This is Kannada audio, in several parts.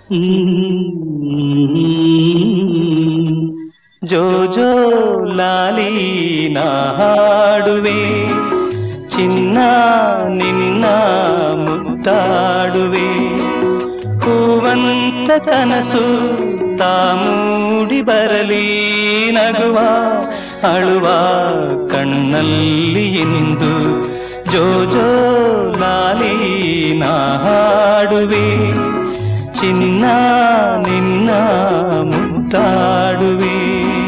ಜೋ ಜೋ ಲಾಲಿ ನಾ ಹಾಡುವೆ ಚಿನ್ನ ನಿನ್ನ ಮುತ್ತಾಡುವೆ ಹೂವಂತ ಕನಸು ತಾ ಮೂಡಿ ಬರಲಿ ನಗುವ ಅಳುವ ಕಣ್ಣಲ್ಲಿ ಇಂದು ಜೋ ಜೋ ಲಾಲಿ ನಾ ಹಾಡುವೆ ಚಿನ್ನ ನಿನ್ನ ಮುತ್ತಾಡುವೆ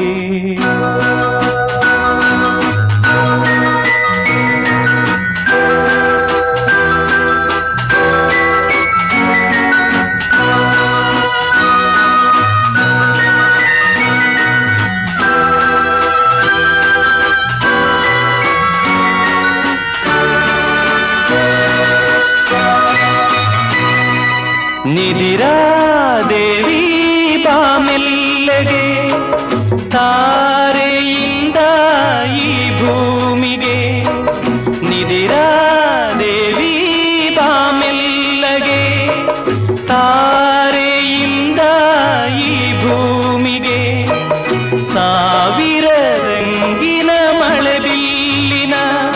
ನಿದಿರಾ ದೇವಿ ಬಾಮೆಲ್ಲೆಗೆ ತಾರೆಯಿಂದ ಈ ಭೂಮಿಗೆ ನಿದಿರಾ ದೇವಿ ಬಾಮೆಲ್ಲಗೆ ತಾರೆಯಿಂದ ಈ ಭೂಮಿಗೆ ಸಾವಿರ ರಂಗಿನ ಮಳೆ ಬಿಲ್ಲಿನ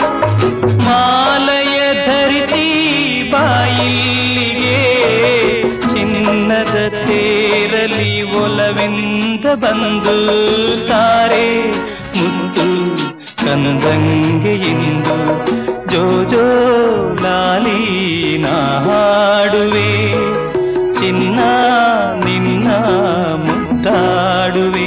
ಮಾಲಯ ಧರಿಸಿ ಬಾಯಿಲ್ಲಿಗೆ ಚಿನ್ನದ ತೇರಲಿ ಒಲವೆಂದ ಬಂದು ತಾರೆ ಮುದ್ದು ಕಂದಂಗೆ ಇಂದು ಜೋ ಜೋ ಲಾಲಿ ನಾ ಹಾಡುವೆ ಚಿನ್ನ ನಿನ್ನ ಮುತ್ತಾಡುವೆ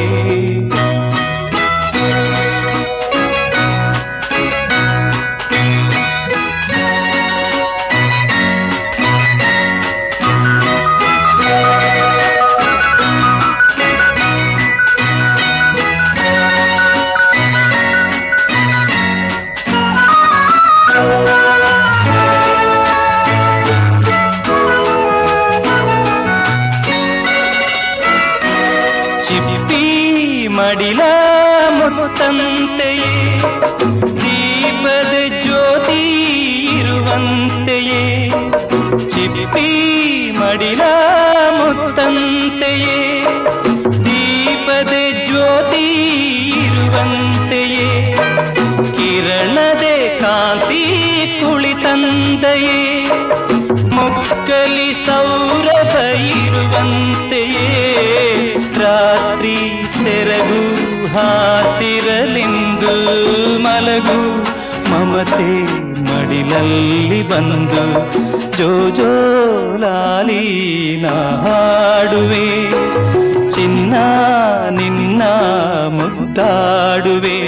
ಚಿಪ್ಪಿ ಮಡಿಲ ಮುತ್ತಂತೆಯೇ ದೀಪದ ಜ್ಯೋತಿ ಇರುವಂತೆಯೇ ಚಿಪ್ಪಿ ಮಡಿಲ ಮುತ್ತಂತೆಯೇ ದೀಪದ ಜ್ಯೋತಿ ಇರುವಂತೆಯೇ ಕಿರಣದೆ ಕಾಂತಿ ಕುಳಿತಂತೆಯೇ ಮುಕ್ಕಲಿ ಸೌರಭ ಇರುವಂತೆಯೇ ರಾತ್ರಿ ಸೆರಗು ಹಾಸಿರಲೆಂದು ಮಲಗು ಮಮತೆ ಮಡಿಲಲ್ಲಿ ಬಂದು ಜೋ ಜೋ ಲಾಲಿ ನಾ ಹಾಡುವೆ ಚಿನ್ನ ನಿನ್ನ ಮುದ್ದಾಡುವೆ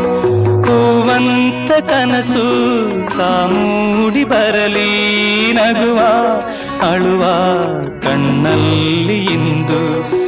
ಹೂವಂತ ಕನಸು ಮೂಡಿ ಬರಲಿ ನಗುವ ಅಳುವ ಕಣ್ಣಲ್ಲಿ ಇಂದು